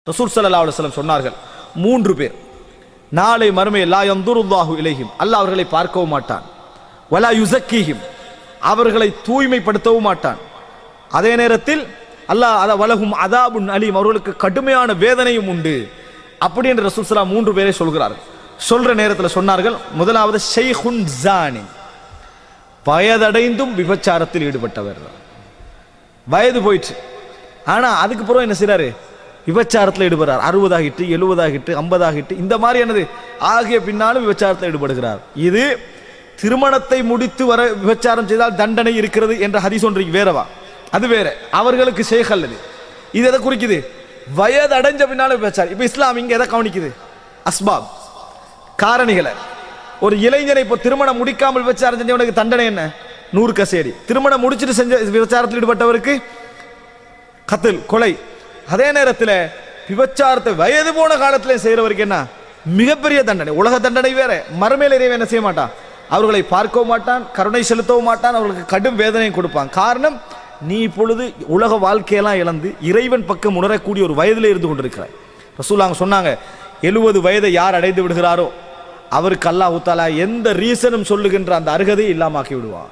ரசூல் ஸல்லல்லாஹு அலைஹி வஸல்லம் சொன்னார்கள் மூன்று பேர் நாளை மறுமை லா யந்துருல்லாஹு இலைஹிம் அல்லாஹ் அவர்களை பார்க்கவும் மாட்டான் வலா யுசக்கீஹிம் அவர்களை தூய்மைப்படுத்தவும் மாட்டான் அதே நேரத்தில் அல்லாஹ் அத வலகும் அதாபுன் அலீம் அவர்களுக்கு கடுமையான வேதனையும் உண்டு அப்படி என்று ரசூல் ஸல்லல்லாஹு மூன்று பேரை சொல்கிறார்கள் சொல்ற நேரத்தில் சொன்னார்கள் முதலாவது ஷைஹுன் ஜானி வயதடைந்தும் விபச்சாரத்தில் ஈடுபட்டவர் வயது போயிடுச்சு ஆனா அதுக்கு பிறகு என்ன செய்றாரு விபச்சாரத்தில் ஈடுபடுறார் அறுபதாகிட்டு எழுபதாகிட்டு ஐம்பதாகிட்டு இந்த மாதிரி என்னது ஆகிய பின்னாலும் விபச்சாரத்தில் ஈடுபடுகிறார் இது திருமணத்தை முடித்து வர விபச்சாரம் செய்தால் தண்டனை இருக்கிறது என்ற ஹதீஸ் ஒன்றைக்கு வேறவா அது வேற அவர்களுக்கு ஷேக் அல்லது இது எதை குறிக்குது வயது அடைஞ்ச பின்னாலும் விபச்சாரம் இப்ப இஸ்லாம் இங்க எதை கவனிக்குது அஸ்பாப் காரணிகளை ஒரு இளைஞனை இப்போ திருமணம் முடிக்காமல் விபச்சாரம் செஞ்சவனுக்கு தண்டனை என்ன நூறு கசேரி திருமணம் முடிச்சிட்டு செஞ்ச விபச்சாரத்தில் ஈடுபட்டவருக்கு கத்தில் கொலை அதே நேரத்தில் விபச்சாரத்தை வயது போன காலத்தில் செய்யறவருக்கு என்ன மிகப்பெரிய தண்டனை உலக தண்டனை வேற மறுமையில் இறைவன் என்ன செய்ய மாட்டான் அவர்களை பார்க்கவும் மாட்டான் கருணை செலுத்தவும் மாட்டான் அவர்களுக்கு கடும் வேதனையை கொடுப்பான் காரணம் நீ இப்பொழுது உலக வாழ்க்கையெல்லாம் இழந்து இறைவன் பக்கம் உணரக்கூடிய ஒரு வயதிலே இருந்து கொண்டிருக்கிறாய் ரசூலாங்க சொன்னாங்க எழுபது வயதை யார் அடைந்து விடுகிறாரோ அவருக்கு அல்லாஹ் தாலா எந்த ரீசனும் சொல்லுகின்ற அந்த அருகதையை இல்லாமாக்கி விடுவான்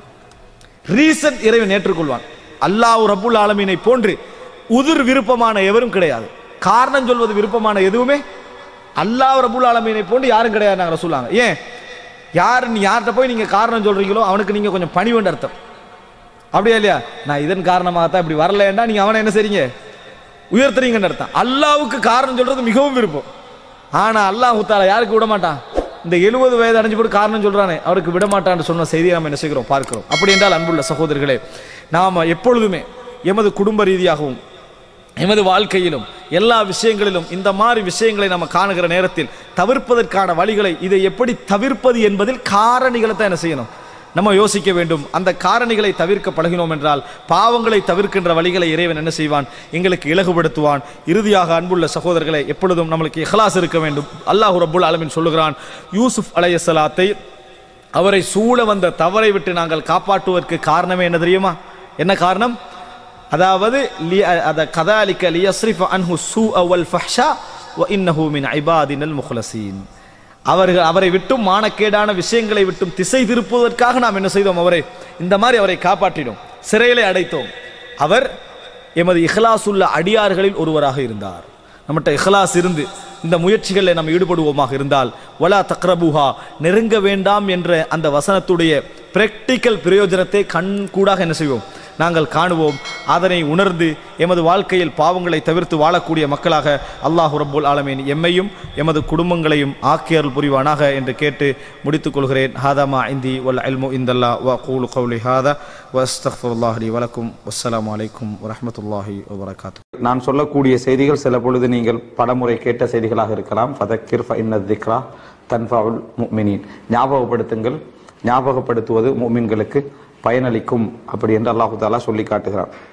ரீசன் இறைவன் ஏற்றுக்கொள்வான் அல்லாஹ் ரப்புல் ஆலமீனை போன்று உதிர் விருப்பமான எவரும் கிடையாது காரணம் சொல்வது விருப்பமான எதுவுமே அல்லாஹ் ரப்புல் ஆலமீனை போன்று யாரும் கிடையாது நாங்க சொல்லாங்க ஏன் யார் நீ யார்கிட்ட போய் நீங்க காரணம் சொல்றீங்களோ அவனுக்கு நீங்க கொஞ்சம் பணிவுண்டு அர்த்தம் அப்படியா இல்லையா நான் இதன் காரணமாக தான் இப்படி வரலன்னா நீங்க அவனை என்ன செய்றீங்க உயர்த்துறீங்கன்னு அர்த்தம் அல்லாவுக்கு காரணம் சொல்றது மிகவும் விருப்பம் ஆனா அல்லாஹ் தாலா யாருக்கு விட மாட்டான் இந்த எழுபது வயது அடைஞ்சு போட்டு காரணம் சொல்றானே அவருக்கு விட மாட்டான்னு சொன்ன செய்தியை நம்ம என்ன செய்கிறோம் பார்க்கிறோம் அப்படி என்றால் அன்புள்ள சகோதரர்களே நாம எப்பொழுதுமே எமது குடும்ப ரீதியாகவும் எமது வாழ்க்கையிலும் எல்லா விஷயங்களிலும் இந்த மாதிரி விஷயங்களை நம்ம காணுகிற நேரத்தில் தவிர்ப்பதற்கான வழிகளை இதை எப்படி தவிர்ப்பது என்பதில் காரணிகளை தான் என்ன செய்யணும் நம்ம யோசிக்க வேண்டும் அந்த காரணிகளை தவிர்க்க பழகினோம் என்றால் பாவங்களை தவிர்க்கின்ற வழிகளை இறைவன் என்ன செய்வான் எங்களுக்கு இலகுபடுத்துவான் இறுதியாக அன்புள்ள சகோதரர்களை எப்பொழுதும் நம்மளுக்கு இஹ்லாஸ் இருக்க வேண்டும் அல்லாஹ் ரப்புல் ஆலமீன் சொல்லுகிறான் யூசுப் அலையசலாத்தை அவரை சூழ வந்த தவறை விட்டு நாங்கள் காப்பாற்றுவதற்கு காரணமே என்ன தெரியுமா என்ன காரணம் அதாவது லி- அத கதாலிக்க லியஸ்ரிஃப அன்ஹு சூ அவல் ஃபஹ்ஷா வ இன்னஹு மின் ஐபாதினல் முஹ்லசீன் அவர்கள் அவரை விட்டும் மானக்கேடான விஷயங்களை விட்டும் திசை திருப்புவதற்காக நாம் என்ன செய்தோம் அவரை இந்த மாதிரி அவரை காப்பாற்றினோம் சிறையிலே அடைத்தோம் அவர் எமது இஹ்லாஸ் உள்ள அடியார்களில் ஒருவராக இருந்தார் நம்மகிட்ட இஹ்லாஸ் இருந்து இந்த முயற்சிகளில் நாம் ஈடுபடுவோமாக இருந்தால் வலா தக்ரபுஹா நெருங்க வேண்டாம் என்ற அந்த வசனத்துடைய பிராக்டிக்கல் பிரயோஜனத்தை கண் கூடாக என்ன செய்வோம் நாங்கள் காணுவோம் அதனை உணர்ந்து எமது வாழ்க்கையில் பாவங்களை தவிர்த்து வாழக்கூடிய மக்களாக அல்லாஹ் ரப்புல் ஆலமீன் எம்மையும் எமது குடும்பங்களையும் ஆக்கியருள் புரிவானாக என்று கேட்டு முடித்துக் கொள்கிறேன் ஹாதமா இந்தி வல் அல்மு இந்தல்லா வ கூலு கௌலி ஹாதா வ அஸ்தக்ஃபிருல்லாஹ் லி வலக்கும் வஸ்ஸலாமு அலைக்கும் வரஹ்மத்துல்லாஹி வபரகாத்து நான் சொல்லக்கூடிய செய்திகள் சில பொழுது நீங்கள் பலமுறை கேட்ட செய்திகளாக இருக்கலாம் ஃபதக்கிர் ஃபஇன்ன திக்ரா தன்ஃபவுல் முஃமினீன் ஞாபகப்படுத்துங்கள் ஞாபகப்படுத்துவது முஃமின்களுக்கு பயனளிக்கும் அப்படி என்று அல்லாஹு தாலா சொல்லி காட்டுகிறான்